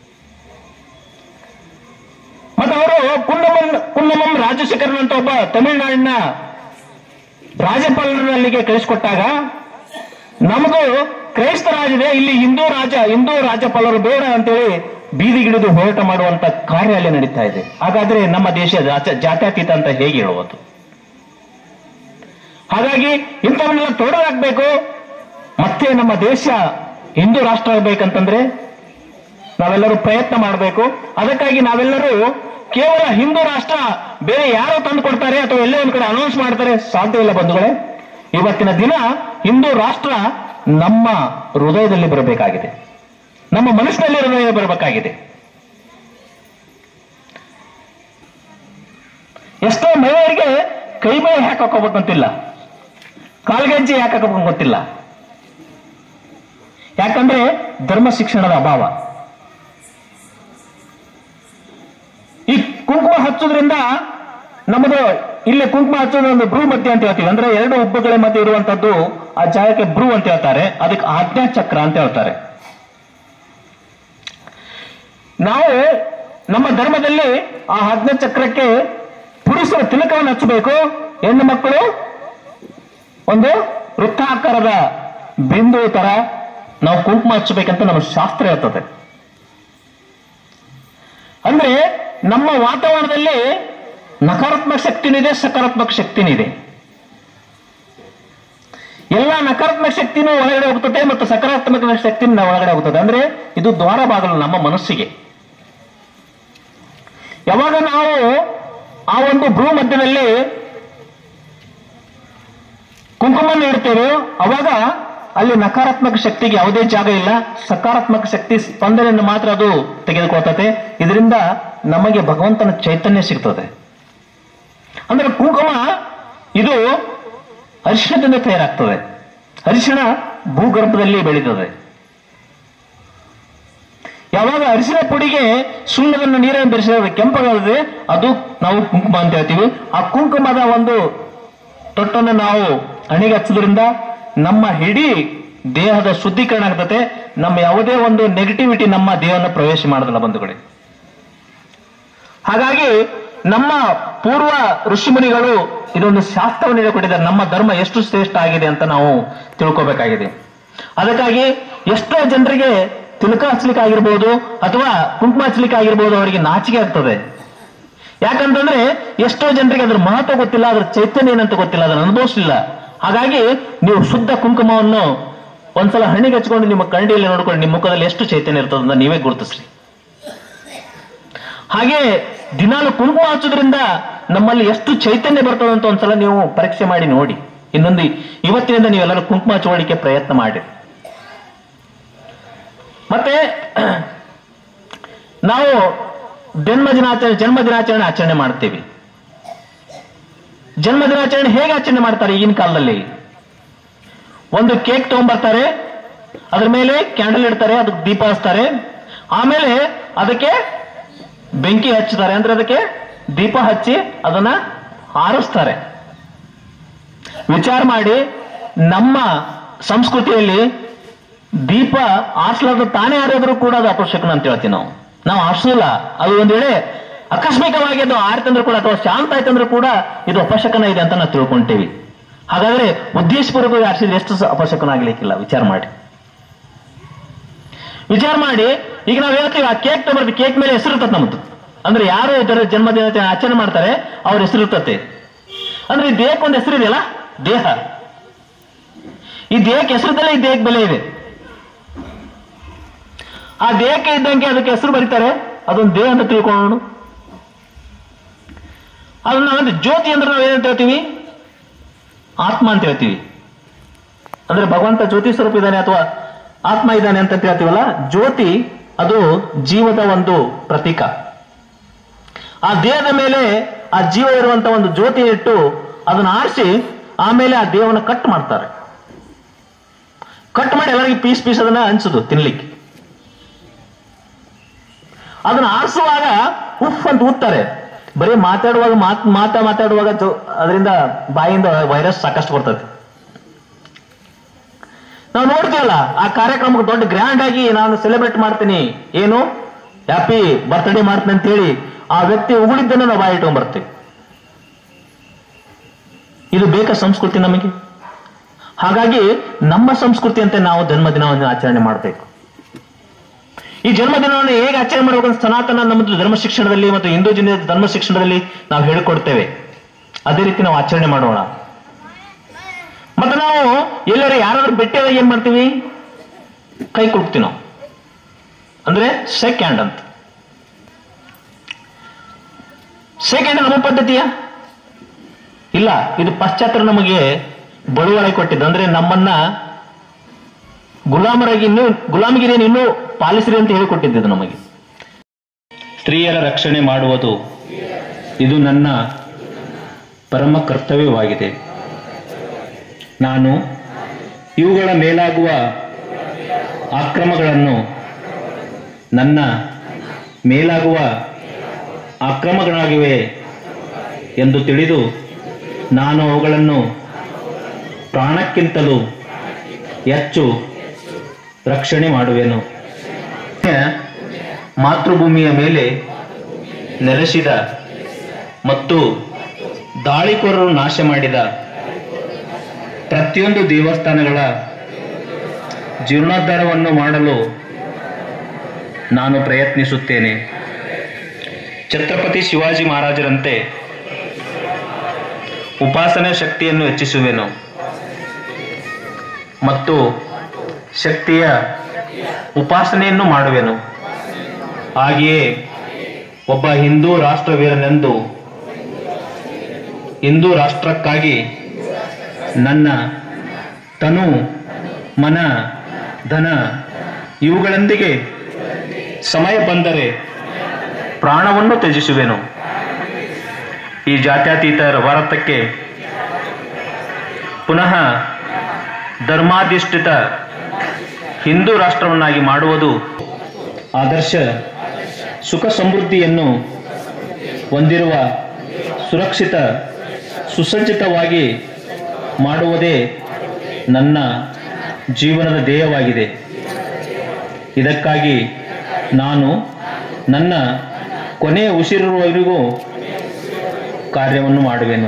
ಮತ್ತೆ ಅವರು ಕುಂಡಮನ್ ಕುಂಡಮಂ ರಾಜಶೇಖರನ್ ಅಂತ ಒಬ್ಬ ತಮಿಳುನಾಡಿನ ರಾಜ್ಯಪಾಲರನ್ನು ಅಲ್ಲಿಗೆ ಕಳಿಸಿಕೊಟ್ಟಾಗ ನಮಗೂ ಕ್ರೈಸ್ತ ರಾಜ ಇದೆ ಇಲ್ಲಿ ಹಿಂದೂ ರಾಜ ಹಿಂದೂ ರಾಜ್ಯಪಾಲರು ಬೇಡ ಅಂತೇಳಿ ಬೀದಿಗಿಡಿದು ಹೋರಾಟ ಮಾಡುವಂತ ಕಾರ್ಯ ಅಲ್ಲಿ ನಡೀತಾ ಇದೆ ಹಾಗಾದ್ರೆ ನಮ್ಮ ದೇಶ ಜಾತ್ಯ- ಜಾತ್ಯತೀತ ಅಂತ ಹೇಗೆ ಹೇಳುವುದು ಹಾಗಾಗಿ ಇಂಥವನ್ನೆಲ್ಲ ತೊಡೆದಾಕ್ಬೇಕು ಮತ್ತೆ ನಮ್ಮ ದೇಶ ಹಿಂದೂ ರಾಷ್ಟ್ರ ಆಗ್ಬೇಕಂತಂದ್ರೆ ನಾವೆಲ್ಲರೂ ಪ್ರಯತ್ನ ಮಾಡಬೇಕು ಅದಕ್ಕಾಗಿ ನಾವೆಲ್ಲರೂ ಕೇವಲ ಹಿಂದೂ ರಾಷ್ಟ್ರ ಬೇರೆ ಯಾರೋ ತಂದು ಕೊಡ್ತಾರೆ ಅಥವಾ ಎಲ್ಲೇ ಒಂದ್ ಕಡೆ ಅನೌನ್ಸ್ ಮಾಡ್ತಾರೆ ಸಾಧ್ಯವಿಲ್ಲ ಬಂಧುಗಳೇ ಇವತ್ತಿನ ದಿನ ಹಿಂದೂ ರಾಷ್ಟ್ರ ನಮ್ಮ ಹೃದಯದಲ್ಲಿ ಬರಬೇಕಾಗಿದೆ ನಮ್ಮ ಮನಸ್ಸಿನಲ್ಲಿ ಹೃದಯ ಬರಬೇಕಾಗಿದೆ ಎಷ್ಟೋ ಮಹಿಳೆಯರಿಗೆ ಕೈ ಮೇಲೆ ಯಾಕೆ ಹಾಕೋಬೇಕು ಅಂತಿಲ್ಲ ಕಾಲ್ಗೆಜ್ಜೆ ಯಾಕೆ ಹಾಕೋಬೇಕು ಗೊತ್ತಿಲ್ಲ ಯಾಕಂದ್ರೆ ಧರ್ಮ ಶಿಕ್ಷಣದ ಅಭಾವ ಈ ಕುಂಕುಮ ಹಚ್ಚೋದ್ರಿಂದ ನಮ್ಮದು ಇಲ್ಲಿ ಕುಂಕುಮ ಹಚ್ಚೋದು ಒಂದು ಭ್ರೂ ಮಧ್ಯ ಅಂತ ಹೇಳ್ತೀವಿ ಅಂದ್ರೆ ಎರಡು ಉಬ್ಬಗಳ ಮಧ್ಯೆ ಇರುವಂತದ್ದು ಆ ಜಾಗಕ್ಕೆ ಭ್ರೂ ಅಂತ ಹೇಳ್ತಾರೆ ಅದಕ್ಕೆ ಆಜ್ಞಾ ಚಕ್ರ ಅಂತ ಹೇಳ್ತಾರೆ ನಾವು ನಮ್ಮ ಧರ್ಮದಲ್ಲಿ ಆ ಆಜ್ಞಾ ಚಕ್ರಕ್ಕೆ ಪುರುಷರ ತಿಲಕವನ್ನು ಹಚ್ಚಬೇಕು ಹೆಣ್ಣು ಮಕ್ಕಳು ಒಂದು ವೃತ್ತಾಕಾರದ ಬಿಂದು ತರ ನಾವು ಕುಂಕುಮ ಹಚ್ಚಬೇಕಂತ ನಮ್ಮ ಶಾಸ್ತ್ರ ಹೇಳ್ತದೆ ಅಂದ್ರೆ ನಮ್ಮ ವಾತಾವರಣದಲ್ಲಿ ನಕಾರಾತ್ಮಕ ಶಕ್ತಿನಿದೆ ಸಕಾರಾತ್ಮಕ ಶಕ್ತಿನಿದೆ ಎಲ್ಲ ನಕಾರಾತ್ಮಕ ಶಕ್ತಿನೂ ಒಳಗಡೆ ಹೋಗ್ತದೆ ಮತ್ತು ಸಕಾರಾತ್ಮಕ ಶಕ್ತಿನ ಒಳಗಡೆ ಹೋಗ್ತದೆ ಅಂದ್ರೆ ಇದು ದ್ವಾರ ಬಾಗಲು ನಮ್ಮ ಮನಸ್ಸಿಗೆ ಯಾವಾಗ ನಾವು ಆ ಒಂದು ಭ್ರೂ ಮಧ್ಯದಲ್ಲಿ ಕುಂಕುಮನ್ನು ಇಡ್ತೇವೆ ಅವಾಗ ಅಲ್ಲಿ ನಕಾರಾತ್ಮಕ ಶಕ್ತಿಗೆ ಯಾವುದೇ ಜಾಗ ಇಲ್ಲ ಸಕಾರಾತ್ಮಕ ಶಕ್ತಿ ಸ್ಪಂದನೆಯನ್ನು ಮಾತ್ರ ಅದು ತೆಗೆದುಕೊಳ್ತದೆ ಇದರಿಂದ ನಮಗೆ ಭಗವಂತನ ಚೈತನ್ಯ ಸಿಗ್ತದೆ ಅಂದ್ರೆ ಕುಂಕುಮ ಇದು ಅರಿಶಿಣದಿಂದ ತಯಾರಾಗ್ತದೆ ಅರಿಶಿಣ ಭೂಗರ್ಭದಲ್ಲಿ ಬೆಳೀತದೆ ಯಾವಾಗ ಅರಿಶಿನ ಪುಡಿಗೆ ಸುಣ್ಣವನ್ನು ನೀರನ್ನು ಬೆರೆಸಿದ್ರೆ ಕೆಂಪಗಾದ್ರೆ ಅದು ನಾವು ಕುಂಕುಮ ಅಂತ ಹೇಳ್ತೀವಿ ಆ ಕುಂಕುಮದ ಒಂದು ತೊಟ್ಟನ್ನು ನಾವು ಹಣಿಗೆ ಹಚ್ಚೋದ್ರಿಂದ ನಮ್ಮ ಇಡೀ ದೇಹದ ಶುದ್ಧೀಕರಣ ಆಗ್ತದೆ ನಮ್ಮ ಯಾವುದೇ ಒಂದು ನೆಗೆಟಿವಿಟಿ ನಮ್ಮ ದೇಹವನ್ನು ಪ್ರವೇಶ ಮಾಡೋದಿಲ್ಲ ಬಂಧುಗಳೇ ಹಾಗಾಗಿ ನಮ್ಮ ಪೂರ್ವ ಋಷಿಮುನಿಗಳು ಇದೊಂದು ಶಾಸ್ತ್ರವನ್ನು ಹೇಳಿಕೊಟ್ಟಿದ್ದಾರೆ ನಮ್ಮ ಧರ್ಮ ಎಷ್ಟು ಶ್ರೇಷ್ಠ ಆಗಿದೆ ಅಂತ ನಾವು ತಿಳ್ಕೋಬೇಕಾಗಿದೆ ಅದಕ್ಕಾಗಿ ಎಷ್ಟೋ ಜನರಿಗೆ ತಿಲಕ ಹಚ್ಚಲಿಕ್ಕೆ ಆಗಿರ್ಬೋದು ಅಥವಾ ಕುಂಕುಮ ಹಚ್ಚಲಿಕ್ಕೆ ಆಗಿರ್ಬೋದು ಅವರಿಗೆ ನಾಚಿಕೆ ಆಗ್ತದೆ ಯಾಕಂತಂದ್ರೆ ಎಷ್ಟೋ ಜನರಿಗೆ ಅದ್ರ ಮಹತ್ವ ಗೊತ್ತಿಲ್ಲ ಅದ್ರ ಚೈತನ್ಯ ಏನಂತ ಗೊತ್ತಿಲ್ಲ ಅದನ್ನ ಅನುಭವಿಸಲಿಲ್ಲ ಹಾಗಾಗಿ ನೀವು ಶುದ್ಧ ಕುಂಕುಮವನ್ನು ಒಂದ್ಸಲ ಹಣ್ಣಿಗೆ ಹಚ್ಕೊಂಡು ನಿಮ್ಮ ಕಣ್ಣಿಯಲ್ಲಿ ನೋಡ್ಕೊಂಡು ನಿಮ್ಮ ಮುಖದಲ್ಲಿ ಎಷ್ಟು ಚೈತನ್ಯ ಇರ್ತದೆ ಅಂತ ನೀವೇ ಗುರುತಿಸ್ರಿ ಹಾಗೆ ದಿನಾಲು ಕುಂಕುಮ ಹಚ್ಚೋದ್ರಿಂದ ನಮ್ಮಲ್ಲಿ ಎಷ್ಟು ಚೈತನ್ಯ ಬರ್ತದೆ ಅಂತ ಒಂದ್ಸಲ ನೀವು ಪರೀಕ್ಷೆ ಮಾಡಿ ನೋಡಿ ಇನ್ನೊಂದು ಇವತ್ತಿನಿಂದ ನೀವೆಲ್ಲರೂ ಕುಂಕುಮ ಹಚ್ಚುವಳಿಕೆ ಪ್ರಯತ್ನ ಮಾಡಿ ಮತ್ತೆ ನಾವು ಜನ್ಮ ದಿನಾಚರಣೆ ಜನ್ಮ ದಿನಾಚರಣೆ ಆಚರಣೆ ಮಾಡ್ತೀವಿ ಜನ್ಮ ದಿನಾಚರಣೆ ಹೇಗೆ ಆಚರಣೆ ಮಾಡ್ತಾರೆ ಈಗಿನ ಕಾಲದಲ್ಲಿ ಒಂದು ಕೇಕ್ ತಗೊಂಡ್ಬರ್ತಾರೆ ಅದ್ರ ಮೇಲೆ ಕ್ಯಾಂಡಲ್ ಇಡ್ತಾರೆ ಅದಕ್ಕೆ ದೀಪ ಹಚ್ತಾರೆ ಆಮೇಲೆ ಅದಕ್ಕೆ ಬೆಂಕಿ ಹಚ್ಚುತ್ತಾರೆ ಅಂದ್ರೆ ಅದಕ್ಕೆ ದೀಪ ಹಚ್ಚಿ ಅದನ್ನ ಆರಿಸ್ತಾರೆ ವಿಚಾರ ಮಾಡಿ ನಮ್ಮ ಸಂಸ್ಕೃತಿಯಲ್ಲಿ ದೀಪ ಆರ್ಸ್ಲಾರ್ದು ತಾನೇ ಆರಿದ್ರು ಕೂಡ ಅದು ಅಪಶಕನ ಅಂತ ಹೇಳ್ತೀವಿ ನಾವು ನಾವು ಆರ್ಸೋಲ್ಲ ಅದು ಒಂದ್ ವೇಳೆ ಆಕಸ್ಮಿಕವಾಗಿ ಅದು ಆರಿತಂದ್ರೂ ಕೂಡ ಅಥವಾ ಶಾಂತ ಆಯ್ತಂದ್ರೂ ಕೂಡ ಇದು ಅಪಶಕನ ಇದೆ ಅಂತ ನಾವು ತಿಳ್ಕೊಂತೀವಿ ಹಾಗಾದ್ರೆ ಉದ್ದೇಶಪೂರ್ವಕವಾಗಿ ಆರಿಸಿದ್ರೆ ಎಷ್ಟು ಸ- ಅಪಶಕನ ಆಗ್ಲಿಕ್ಕಿಲ್ಲ ವಿಚಾರ ಮಾಡಿ ವಿಚಾರ ಮಾಡಿ ಈಗ ನಾವು ಹೇಳ್ತೀವಿ ಆ ಕೇಕ್ ತಗೊಳ್ತೀವಿ ಕೇಕ್ ಮೇಲೆ ಹೆಸರು ಇರ್ತದೆ ನಮ್ದು ಅಂದ್ರೆ ಯಾರು ಇದರ ಜನ್ಮದಿನ ಆಚರಣೆ ಮಾಡ್ತಾರೆ ಅವ್ರ ಹೆಸರು ಇರ್ತತೆ ಅಂದ್ರೆ ಈ ದೇಹಕ್ಕೆ ಒಂದು ಹೆಸರು ಇದೆಯಲ್ಲ ದೇಹ ಈ ದೇಹಕ್ಕೆ ಹೆಸರಿದ್ದಲ್ಲೇ ಈ ದೇಹಕ್ಕೆ ಬೆಲೆ ಇದೆ ಆ ದೇಹಕ್ಕೆ ಇದ್ದಂಗೆ ಅದಕ್ಕೆ ಹೆಸರು ಬರೀತಾರೆ ಅದೊಂದು ದೇಹ ಅಂತ ತಿಳ್ಕೊಳ್ಳೋಣ ಅದನ್ನ ನಾವಂದ್ರೆ ಜ್ಯೋತಿ ಅಂದ್ರೆ ನಾವು ಏನಂತ ಹೇಳ್ತೀವಿ ಆತ್ಮ ಅಂತ ಹೇಳ್ತೀವಿ ಅಂದ್ರೆ ಭಗವಂತ ಜ್ಯೋತಿ ಸ್ವರೂಪ ಇದ್ದಾನೆ ಅಥವಾ ಆತ್ಮ ಇದ್ದಾನೆ ಅಂತ ಹೇಳ್ತೀವಲ್ಲ ಜ್ಯೋತಿ ಅದು ಜೀವದ ಒಂದು ಪ್ರತೀಕ ಆ ದೇಹದ ಮೇಲೆ ಆ ಜೀವ ಇರುವಂತ ಒಂದು ಜ್ಯೋತಿ ಇಟ್ಟು ಅದನ್ನ ಆರಿಸಿ ಆಮೇಲೆ ಆ ದೇಹವನ್ನು ಕಟ್ ಮಾಡ್ತಾರೆ ಕಟ್ ಮಾಡಿ ಎಲ್ಲರಿಗೆ ಪೀಸ್ ಪೀಸ್ ಅದನ್ನ ಹಂಚುದು ತಿನ್ಲಿಕ್ಕೆ ಅದನ್ನ ಆರಿಸುವಾಗ ಉಫ್ ಅಂತ ಊದ್ತಾರೆ ಬರೀ ಮಾತಾಡುವಾಗ ಮಾತ್ ಮಾತಾ ಮಾತಾಡುವಾಗ ಜೊ- ಅದರಿಂದ ಬಾಯಿಂದ ವೈರಸ್ ಸಾಕಷ್ಟು ಬರ್ತದೆ ನಾವು ನೋಡ್ತೀವಲ್ಲ ಆ ಕಾರ್ಯಕ್ರಮಕ್ಕೆ ದೊಡ್ಡ ಗ್ರ್ಯಾಂಡ್ ಆಗಿ ನಾನು ಸೆಲೆಬ್ರೇಟ್ ಮಾಡ್ತೀನಿ ಏನು ಹ್ಯಾಪಿ ಬರ್ತ್ಡೇ ಮಾಡ್ತೀನಿ ಅಂತ ಹೇಳಿ ಆ ವ್ಯಕ್ತಿ ಉಗುಳಿದ್ದನ್ನು ನಾವು ಬಾಯಿ ಇಟ್ಕೊಂಡ್ ಬರ್ತೀವಿ ಇದು ಬೇಕಾ ಸಂಸ್ಕೃತಿ ನಮಗೆ ಹಾಗಾಗಿ ನಮ್ಮ ಸಂಸ್ಕೃತಿ ಅಂತ ನಾವು ಜನ್ಮದಿನವನ್ನು ಆಚರಣೆ ಮಾಡಬೇಕು ಈ ಜನ್ಮದಿನವನ್ನು ಹೇಗೆ ಆಚರಣೆ ಮಾಡಬೇಕು ಅಂತ ಸನಾತನ ನಮ್ಮದು ಧರ್ಮ ಶಿಕ್ಷಣದಲ್ಲಿ ಮತ್ತು ಹಿಂದೂ ಜನ ಧರ್ಮ ಶಿಕ್ಷಣದಲ್ಲಿ ನಾವು ಹೇಳಿಕೊಡ್ತೇವೆ ಅದೇ ರೀತಿ ನಾವು ಆಚರಣೆ ಮಾಡೋಣ ಮತ್ತೆ ನಾವು ಎಲ್ಲರ ಯಾರಾದ್ರೂ ಭೇಟಿಯಾದಾಗ ಏನ್ ಮಾಡ್ತೀವಿ ಕೈ ಕೊಡ್ತೀವಿ ನಾವು ಅಂದ್ರೆ ಶೇಕ್ ಹ್ಯಾಂಡ್ ಅಂತ ಸೆಕೆಂಡ್ ನಮ್ಮ ಪದ್ಧತಿಯ ಇಲ್ಲ ಇದು ಪಾಶ್ಚಾತ್ಯರು ನಮಗೆ ಬಳುವಳಿ ಕೊಟ್ಟಿದ್ದು ಅಂದ್ರೆ ನಮ್ಮನ್ನ ಗುಲಾಮರಾಗಿ ಇನ್ನೂ ಗುಲಾಮಗಿರಿಯನ್ನು ಇನ್ನೂ ಪಾಲಿಸ್ರಿ ಅಂತ ಹೇಳಿಕೊಟ್ಟಿದ್ದು ನಮಗೆ ಸ್ತ್ರೀಯರ ರಕ್ಷಣೆ ಮಾಡುವುದು ಇದು ನನ್ನ ಪರಮ ಕರ್ತವ್ಯವಾಗಿದೆ ನಾನು ಇವುಗಳ ಮೇಲಾಗುವ ಆಕ್ರಮಗಳನ್ನು ನನ್ನ ಮೇಲಾಗುವ ಆಕ್ರಮಗಳಾಗಿವೆ ಎಂದು ತಿಳಿದು ನಾನು ಅವುಗಳನ್ನು ಪ್ರಾಣಕ್ಕಿಂತಲೂ ಹೆಚ್ಚು ರಕ್ಷಣೆ ಮಾಡುವೆನು ಮಾತೃಭೂಮಿಯ ಮೇಲೆ ನೆಲೆಸಿದ ಮತ್ತು ದಾಳಿಕೋರರು ನಾಶ ಮಾಡಿದ ಪ್ರತಿಯೊಂದು ದೇವಸ್ಥಾನಗಳ ಜೀರ್ಣೋದ್ಧಾರವನ್ನು ಮಾಡಲು ನಾನು ಪ್ರಯತ್ನಿಸುತ್ತೇನೆ ಛತ್ರಪತಿ ಶಿವಾಜಿ ಮಹಾರಾಜರಂತೆ ಉಪಾಸನೆ ಶಕ್ತಿಯನ್ನು ಹೆಚ್ಚಿಸುವೆನು ಮತ್ತು ಶಕ್ತಿಯ ಉಪಾಸನೆಯನ್ನು ಮಾಡುವೆನು ಹಾಗೆಯೇ ಒಬ್ಬ ಹಿಂದೂ ರಾಷ್ಟ್ರವೀರನೆಂದು ಹಿಂದೂ ರಾಷ್ಟ್ರಕ್ಕಾಗಿ ನನ್ನ ತನು ಮನ ಧನ ಇವುಗಳೊಂದಿಗೆ ಸಮಯ ಬಂದರೆ ಪ್ರಾಣವನ್ನು ತ್ಯಜಿಸುವೆನು ಈ ಜಾತ್ಯತೀತ ಭಾರತಕ್ಕೆ ಪುನಃ ಧರ್ಮಾಧಿಷ್ಠಿತ ಹಿಂದೂ ರಾಷ್ಟ್ರವನ್ನಾಗಿ ಮಾಡುವುದು ಆದರ್ಶ ಸುಖ ಸಮೃದ್ಧಿಯನ್ನು ಹೊಂದಿರುವ ಸುರಕ್ಷಿತ ಸುಸಜ್ಜಿತವಾಗಿ ಮಾಡುವುದೇ ನನ್ನ ಜೀವನದ ಧ್ಯೇಯವಾಗಿದೆ ಇದಕ್ಕಾಗಿ ನಾನು ನನ್ನ ಕೊನೆಯ ಉಸಿರಿರುವವರೆಗೂ ಕಾರ್ಯವನ್ನು ಮಾಡುವೆನು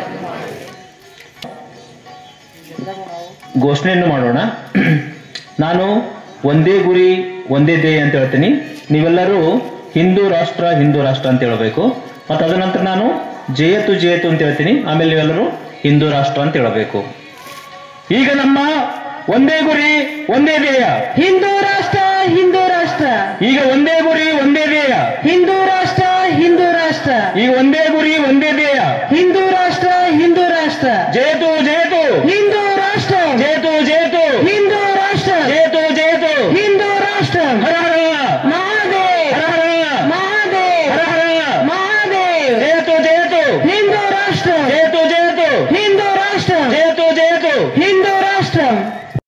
ಘೋಷಣೆಯನ್ನು ಮಾಡೋಣ ನಾನು ಒಂದೇ ಗುರಿ ಒಂದೇ ಧ್ಯೇಯ ಅಂತ ಹೇಳ್ತೀನಿ ನೀವೆಲ್ಲರೂ ಹಿಂದೂ ರಾಷ್ಟ್ರ ಹಿಂದೂ ರಾಷ್ಟ್ರ ಅಂತ ಹೇಳ್ಬೇಕು ಮತ್ತು ಅದ ನಂತರ ನಾನು ಜಯತು ಜಯತು ಅಂತ ಹೇಳ್ತೀನಿ ಆಮೇಲೆ ನೀವೆಲ್ಲರೂ ಹಿಂದೂ ರಾಷ್ಟ್ರ ಅಂತ ಹೇಳಬೇಕು ಈಗ ನಮ್ಮ ಒಂದೇ ಗುರಿ ಒಂದೇ ಧ್ಯೇಯ
ಹಿಂದೂ ರಾಷ್ಟ್ರ ಹಿಂದೂ ರಾಷ್ಟ್ರ
ಈಗ ಒಂದೇ ಗುರಿ ಒಂದೇ ಧ್ಯೇಯ
ಹಿಂದೂ ರಾಷ್ಟ್ರ ಹಿಂದೂ ರಾಷ್ಟ್ರ
ಈಗ ಒಂದೇ